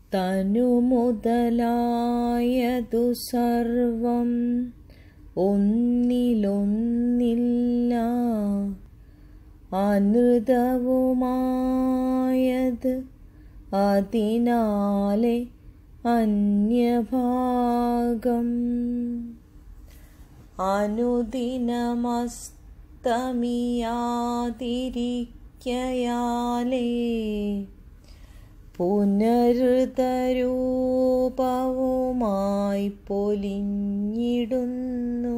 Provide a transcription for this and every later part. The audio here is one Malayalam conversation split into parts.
തനു മുതലായതു സർവം ഒന്നിലൊന്നില്ല അനൃതവുമായത് അതിനാലെ അന്യഭാഗം അനുദിനമസ്തമിയാതിരിക്കയാലേ പുനരുതരൂപവുമായി പൊലിഞ്ഞിടുന്നു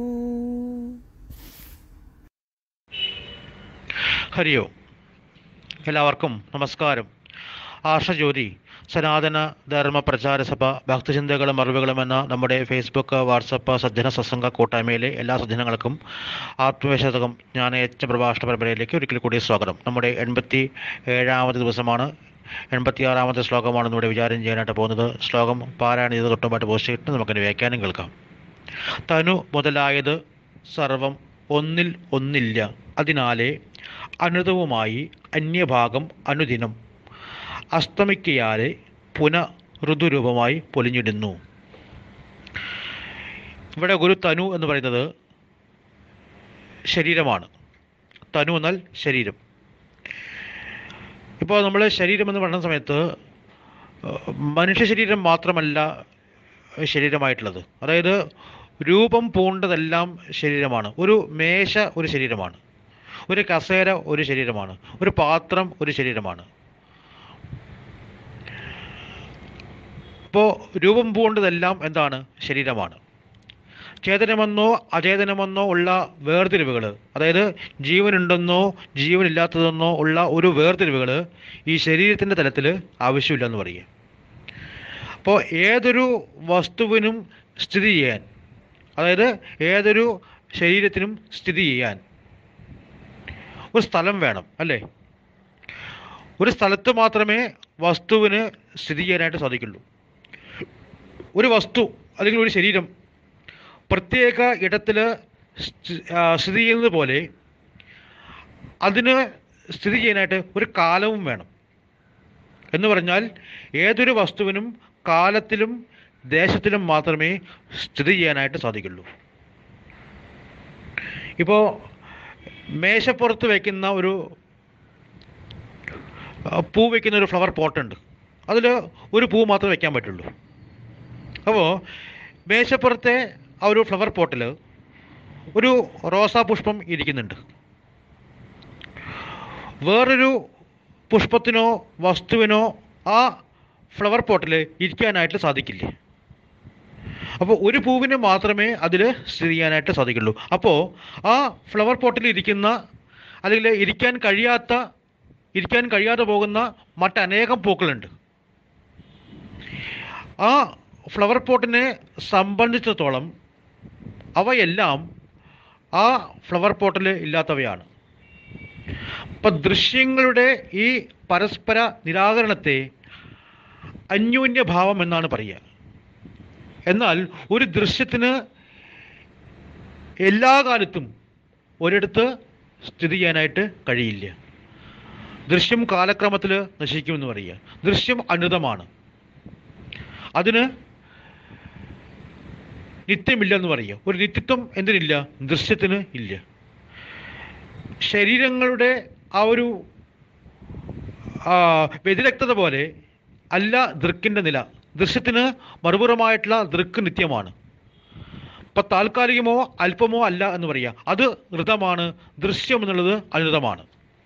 ഹരിയോ എല്ലാവർക്കും നമസ്കാരം ആർഷജ്യോതി സനാതന ധർമ്മ പ്രചാര സഭ ഭക്തചിന്തകളും അറിവുകളും എന്ന നമ്മുടെ ഫേസ്ബുക്ക് വാട്സപ്പ് സജ്ജന സത്സംഗ കൂട്ടായ്മയിലെ എല്ലാ സജ്ജനങ്ങൾക്കും ആത്മവിശ്വാസകം ജ്ഞാനയച്ച പ്രഭാഷണ പരമ്പരയിലേക്ക് ഒരിക്കൽ കൂടി സ്വാഗതം നമ്മുടെ എൺപത്തി ഏഴാമത്തെ ദിവസമാണ് എൺപത്തിയാറാമത്തെ ശ്ലോകമാണ് നമ്മുടെ വിചാരം ചെയ്യാനായിട്ട് പോകുന്നത് ശ്ലോകം പാരായണം ചെയ്ത് തൊട്ടുമായിട്ട് പോസ്റ്റ് ചെയ്തിട്ട് നമുക്കതിന് വ്യാഖ്യാനം കേൾക്കാം തനു മുതലായത് സർവം ഒന്നിൽ ഒന്നില്ല അതിനാലെ അനുതവുമായി അന്യഭാഗം അനുദിനം അസ്തമിക്കയാലെ പുന ഋതുരൂപമായി പൊലിഞ്ഞിടുന്നു ഇവിടെ ഒരു തനു എന്ന് പറയുന്നത് ശരീരമാണ് തനു എന്നാൽ ശരീരം ഇപ്പോൾ നമ്മൾ ശരീരം എന്ന് പറയുന്ന സമയത്ത് ഏഹ്, മനുഷ്യ ശരീരം മാത്രമല്ല ശരീരമായിട്ടുള്ളത് അതായത് രൂപം പൂണ്ടതെല്ലാം ശരീരമാണ് ഒരു മേശ ഒരു ശരീരമാണ് ഒരു കസേര ഒരു ശരീരമാണ് ഒരു പാത്രം ഒരു ശരീരമാണ് അപ്പോൾ രൂപം പൂണ്ടതെല്ലാം എന്താണ് ശരീരമാണ് ചേതനമെന്നോ അചേതനമെന്നോ ഉള്ള വേർതിരിവുകൾ അതായത് ജീവനുണ്ടെന്നോ ജീവനില്ലാത്തതെന്നോ ഉള്ള ഒരു വേർതിരിവുകൾ ഈ ശരീരത്തിൻ്റെ തലത്തിൽ ആവശ്യമില്ലെന്ന് പറയുക അപ്പോൾ ഏതൊരു വസ്തുവിനും സ്ഥിതി ചെയ്യാൻ അതായത് ഏതൊരു ശരീരത്തിനും സ്ഥിതി ചെയ്യാൻ ഒരു സ്ഥലം വേണം അല്ലേ ഒരു സ്ഥലത്ത് മാത്രമേ വസ്തുവിന് സ്ഥിതി ചെയ്യാനായിട്ട് സാധിക്കുള്ളൂ ഒരു വസ്തു അല്ലെങ്കിൽ ഒരു ശരീരം പ്രത്യേക ഇടത്തിൽ സ്ഥിതി ചെയ്യുന്നത് പോലെ അതിന് സ്ഥിതി ചെയ്യാനായിട്ട് ഒരു കാലവും വേണം എന്ന് പറഞ്ഞാൽ ഏതൊരു വസ്തുവിനും കാലത്തിലും ദേശത്തിലും മാത്രമേ സ്ഥിതി ചെയ്യാനായിട്ട് സാധിക്കുള്ളൂ ഇപ്പോൾ മേശപ്പുറത്ത് വയ്ക്കുന്ന ഒരു ആ, പൂ വയ്ക്കുന്ന ഒരു ഫ്ലവർ പോട്ടുണ്ട് അതിൽ ഒരു പൂ മാത്രമേ വയ്ക്കാൻ പറ്റുള്ളൂ അപ്പോൾ മേശപ്പുറത്തെ ആ ഒരു ഫ്ലവർ പോട്ടിൽ ഒരു റോസാ പുഷ്പം ഇരിക്കുന്നുണ്ട് വേറൊരു പുഷ്പത്തിനോ വസ്തുവിനോ ആ ഫ്ലവർ പോട്ടിൽ ഇരിക്കാനായിട്ട് സാധിക്കില്ല അപ്പോൾ ഒരു പൂവിന് മാത്രമേ അതിൽ സ്ഥിതി ചെയ്യാനായിട്ട് സാധിക്കുള്ളൂ അപ്പോൾ ആ ഫ്ലവർ പോട്ടിൽ ഇരിക്കുന്ന അല്ലെങ്കിൽ ഇരിക്കാൻ കഴിയാത്ത ഇരിക്കാൻ കഴിയാതെ പോകുന്ന മറ്റനേകം പൂക്കളുണ്ട് ആ ഫ്ലവർ പോട്ടിനെ സംബന്ധിച്ചിടത്തോളം അവയെല്ലാം ആ ഫ്ലവർ പോട്ടിൽ ഇല്ലാത്തവയാണ് അപ്പം ദൃശ്യങ്ങളുടെ ഈ പരസ്പര നിരാകരണത്തെ അന്യോന്യഭാവം എന്നാണ് പറയുക എന്നാൽ ഒരു ദൃശ്യത്തിന് എല്ലാ കാലത്തും ഒരിടത്ത് സ്ഥിതി ചെയ്യാനായിട്ട് കഴിയില്ല ദൃശ്യം കാലക്രമത്തിൽ നശിക്കുമെന്ന് പറയുക ദൃശ്യം അനൃതമാണ് അതിന് നിത്യമില്ല എന്ന് പറയുക ഒരു നിത്യത്വം എന്തിനില്ല ദൃശ്യത്തിന് ഇല്ല ശരീരങ്ങളുടെ ആ ഒരു ആ, വ്യതിരക്തത പോലെ അല്ല ദൃക്കിൻ്റെ നില ദൃശ്യത്തിന് മറുപുറമായിട്ടുള്ള ദൃക്ക് നിത്യമാണ് ഇപ്പം താൽക്കാലികമോ അല്പമോ അല്ല എന്ന് പറയുക അത് ഋതമാണ് ദൃശ്യം എന്നുള്ളത് അനൃതമാണ്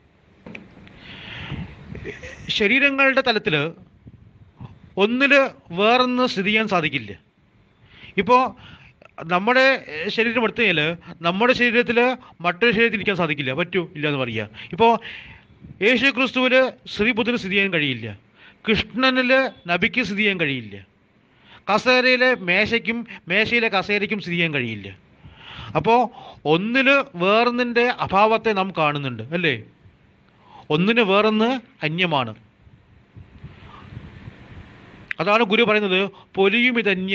ശരീരങ്ങളുടെ തലത്തിൽ ഒന്നിൽ വേറൊന്ന് സ്ഥിതി ചെയ്യാൻ സാധിക്കില്ല ഇപ്പോൾ നമ്മുടെ ഏഹ്, ശരീരം എടുത്തു കഴിഞ്ഞാൽ നമ്മുടെ ശരീരത്തിൽ മറ്റൊരു ശരീരത്തിൽ ഇരിക്കാൻ സാധിക്കില്ല പറ്റൂ ഇല്ല എന്ന് പറയുക ഇപ്പോൾ യേശു ക്രിസ്തുവിൽ ശ്രീബുദ്ധന് സ്ഥിതി ചെയ്യാൻ കഴിയില്ല കൃഷ്ണനിൽ നബിക്ക് സ്ഥിതി ചെയ്യാൻ കഴിയില്ല കസേരയിലെ മേശയ്ക്കും മേശയിലെ കസേരയ്ക്കും സ്ഥിതി ചെയ്യാൻ കഴിയില്ല അപ്പോൾ ഒന്നിന് വേറൊന്നിൻ്റെ അഭാവത്തെ നാം കാണുന്നുണ്ട് അല്ലേ ഒന്നിന് വേറൊന്ന് അന്യമാണ് അതാണ് ഗുരു പറയുന്നത് പൊലിയും ഇതന്യ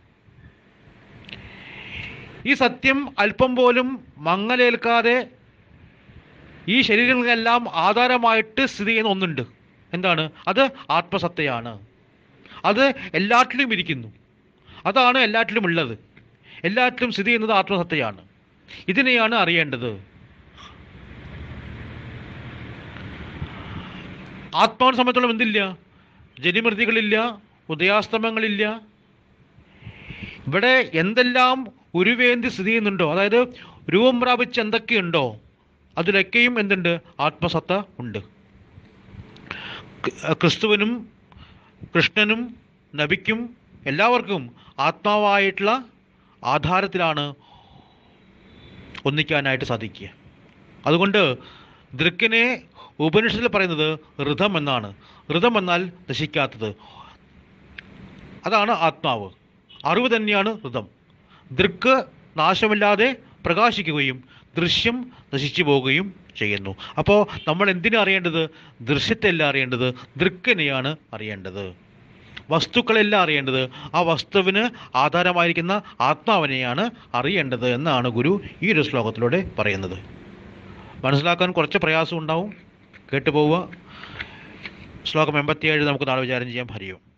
ഈ സത്യം അല്പം പോലും മങ്ങലേൽക്കാതെ ഈ ശരീരങ്ങളെല്ലാം ആധാരമായിട്ട് സ്ഥിതി ചെയ്യുന്ന ഒന്നുണ്ട് എന്താണ് അത് ആത്മസത്തയാണ് അത് എല്ലാറ്റിലും ഇരിക്കുന്നു അതാണ് എല്ലാറ്റിലും ഉള്ളത് എല്ലാറ്റിലും സ്ഥിതി ചെയ്യുന്നത് ആത്മസത്തയാണ് ഇതിനെയാണ് അറിയേണ്ടത് ആത്മാവിനെ സംബന്ധിച്ചോളം എന്തില്ല ജനിമൃതികളില്ല ഉദയാസ്തമങ്ങളില്ല ഇവിടെ എന്തെല്ലാം ഉരുവേന്തി സ്ഥിതി ചെയ്യുന്നുണ്ടോ അതായത് രൂപം പ്രാപിച്ച് എന്തൊക്കെയുണ്ടോ അതിലൊക്കെയും എന്തുണ്ട് ആത്മസത്ത ഉണ്ട് ക്രി- ക്രിസ്തുവിനും കൃഷ്ണനും നബിക്കും എല്ലാവർക്കും ആത്മാവായിട്ടുള്ള ആധാരത്തിലാണ് ഒന്നിക്കാനായിട്ട് സാധിക്കുക അതുകൊണ്ട് ദൃക്കിനെ ഉപനിഷത്തിൽ പറയുന്നത് ഋതം എന്നാണ് ഋതം എന്നാൽ നശിക്കാത്തത് അതാണ് ആത്മാവ് അറിവ് തന്നെയാണ് ഋതം ദൃക്ക് നാശമില്ലാതെ പ്രകാശിക്കുകയും ദൃശ്യം നശിച്ചു പോവുകയും ചെയ്യുന്നു അപ്പോൾ നമ്മൾ എന്തിനാ അറിയേണ്ടത് ദൃശ്യത്തെയല്ല അറിയേണ്ടത് ദൃക്കിനെയാണ് അറിയേണ്ടത് വസ്തുക്കളെല്ലാം അറിയേണ്ടത് ആ വസ്തുവിന് ആധാരമായിരിക്കുന്ന ആത്മാവിനെയാണ് അറിയേണ്ടത് എന്നാണ് ഗുരു ഈ ഒരു ശ്ലോകത്തിലൂടെ പറയുന്നത് മനസ്സിലാക്കാൻ കുറച്ച് പ്രയാസം ഉണ്ടാവും കേട്ടുപോവുക ശ്ലോകം എൺപത്തിയേഴ് നമുക്ക് നാളെ വിചാരം ചെയ്യാം ഹരിയും